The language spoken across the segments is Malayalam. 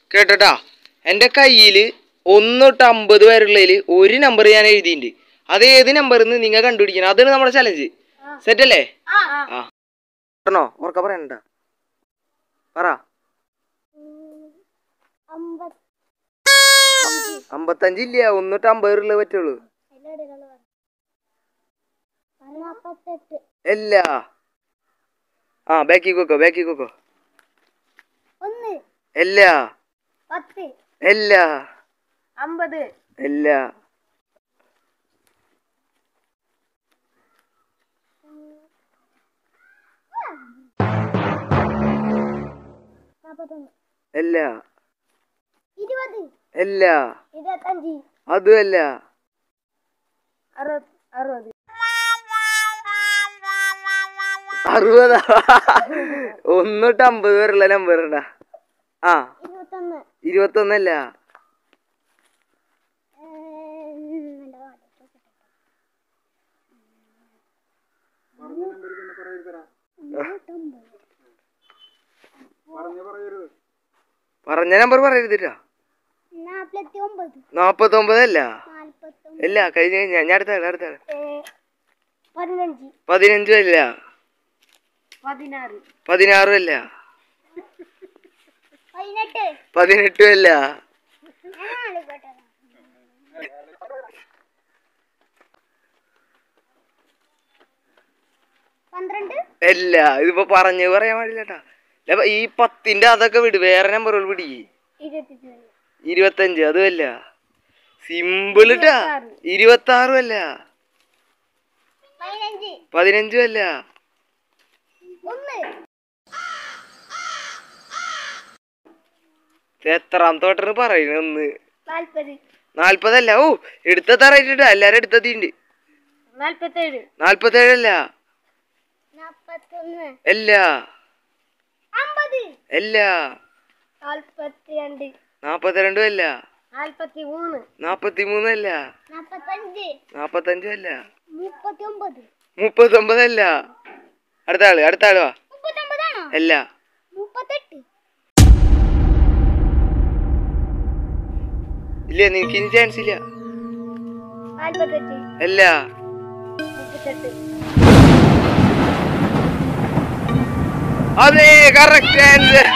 കേട്ടോട്ടാ എൻ്റെ കയ്യിൽ ഒന്നൊട്ട് അമ്പത് വരെയുള്ളതിൽ ഒരു നമ്പർ ഞാൻ എഴുതിയിട്ടുണ്ട് അത് ഏത് നമ്പറിൽ നിന്ന് നിങ്ങൾ കണ്ടുപിടിക്കണം അതാണ് നമ്മുടെ ചലഞ്ച് സെറ്റ് അല്ലേ ആ പറഞ്ഞോ ഉറക്ക പറയണ്ട പറ അമ്പത്തഞ്ചില്ല ഒന്നൊട്ട് അമ്പത് വരെയുള്ളത് പറ്റുള്ളൂ നാപ്പത്തെട്ട് അല്ല ആ ബാക്കി കൊക്കോ ബാക്കി കൊക്കോ ഒന്ന് അല്ല പത്ത് അല്ല അമ്പത് അല്ല നാപ്പത്തൊന്ന് അല്ല ഇരുപത് അല്ല ഇരുപത്തഞ്ച് അതുമല്ല അറുപത് അറുപത് അറുപതാ ഒന്നൊട്ട് അമ്പത് വരെയുള്ള നമ്പർ ഉണ്ടാ ആ ഇരുപത്തൊന്ന് ഇരുപത്തൊന്നല്ല പറഞ്ഞ നമ്പർ പറയരുതിട്ടാ നാപ്പത്തി ഒമ്പത് നാപ്പത്തൊമ്പതല്ല നാൽപ്പത്തൊമ്പത് ഇല്ല കഴിഞ്ഞ കഴിഞ്ഞ ഞാൻ അടുത്ത ആള്, അടുത്ത ആള്. പതിനഞ്ച് പതിനഞ്ചും അല്ല പതിനാറ് പതിനാറും അല്ല പതിനെട്ട് പതിനെട്ടും അല്ല പന്ത്രണ്ട് അല്ല ഇതിപ്പോ പറഞ്ഞു പറയാൻ പാടില്ലട്ടാ അല്ല, ഈ പത്തിന്റെ അതൊക്കെ വിട് വേറെ നമ്പറുകൾ പിടി ഇരുപത്തി ഇരുപത്തഞ്ച് അതുമല്ല സിമ്പിൾ ഇട്ടാ ഇരുപത്തി ആറും അല്ല പതിനഞ്ച് പതിനഞ്ചും അല്ല ഒന്ന് എത്രാം തോട്ടന് പറയുന്നത് ഒന്ന് നാൽപ്പത് നാല്പതല്ല ഓ എടുത്ത തറയിട്ടാ എല്ലാരും എടുത്തതിണ്ട് നാൽപ്പത്തേഴ് നാല്പത്തേഴല്ല നാൽപ്പത്തൊന്ന് അല്ല അമ്പത് അല്ല നാൽപ്പത്തി രണ്ട് നാപ്പത്തിരണ്ടും അല്ല നാൽപ്പത്തി മൂന്ന് നാപ്പത്തി മൂന്നല്ല നാൽപ്പത്തഞ്ച് നാപ്പത്തഞ്ചും അല്ല മുപ്പത്തി ഒമ്പത് മുപ്പത്തൊമ്പതല്ല അടുത്ത ആള് അടുത്ത ആള് വാ മുപ്പത്തൊമ്പതാണോ അല്ല മുപ്പത്തെട്ട് ഇല്ല നിനക്ക് ഇനി ചാൻസ് ഇല്ല നാൽപ്പത്തെട്ട് അല്ല മുപ്പത്തെട്ട് അതെ കറക്റ്റ് ആൻസർ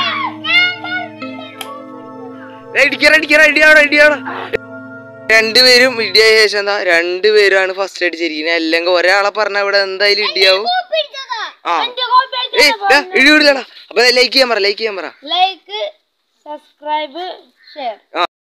ഇടിക്കറ ഇടിക്കറ ഇടിയാണോ ഇടിയാണോ രണ്ടുപേരും ഇടിയായ ശേഷം എന്താ രണ്ടുപേരാണ് ഫസ്റ്റ് അടിച്ചിരിക്കുന്നത് അല്ലെങ്കിൽ ഒരാളെ പറഞ്ഞ ഇവിടെ എന്തായാലും ഇടിയാവും ആ ഏയ് ദാ, ഇടി വിടില്ലടാ അപ്പൊ ലൈക്ക് ചെയ്യാൻ പറ ലൈക്ക് ചെയ്യാൻ പറ ലൈക്ക് സബ്സ്ക്രൈബ് ഷെയർ ആ